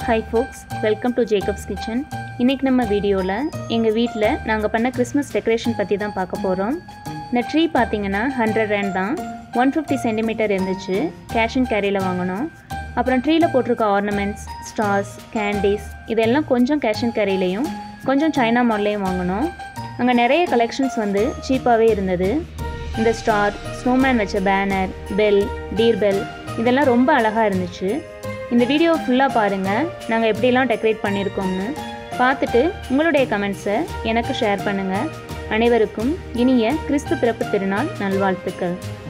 hi folks welcome to Jacob's kitchen இன்றைக்கி நம்ம வீடியோவில் எங்கள் வீட்டில் நாங்கள் பண்ண கிறிஸ்மஸ் டெக்கரேஷன் பற்றி தான் பார்க்க போகிறோம் இந்த ட்ரீ பார்த்தீங்கன்னா ஹண்ட்ரட் ரேண்ட் தான் ஒன் ஃபிஃப்டி சென்டிமீட்டர் இருந்துச்சு கேஷ் அண்ட் கேரியில் வாங்கினோம் அப்புறம் ட்ரீயில் போட்டிருக்க ஆர்னமெண்ட்ஸ் ஸ்டார்ஸ் கேண்டீஸ் இதெல்லாம் கொஞ்சம் கேஷ் அண்ட் கேரிலையும் கொஞ்சம் சைனா மால்லையும் வாங்கினோம் அங்கே நிறைய கலெக்ஷன்ஸ் வந்து சீப்பாகவே இருந்தது இந்த ஸ்டார் ஸ்னோமேன் வச்ச பேனர் பெல் டீர் பெல் இதெல்லாம் ரொம்ப அழகாக இருந்துச்சு இந்த வீடியோ ஃபுல்லாக பாருங்கள் நாங்கள் எப்படிலாம் டெக்கரேட் பண்ணியிருக்கோம்னு பார்த்துட்டு உங்களுடைய கமெண்ட்ஸை எனக்கு ஷேர் பண்ணுங்கள் அனைவருக்கும் இனிய கிறிஸ்து பிறப்பு திருநாள் நல்வாழ்த்துக்கள்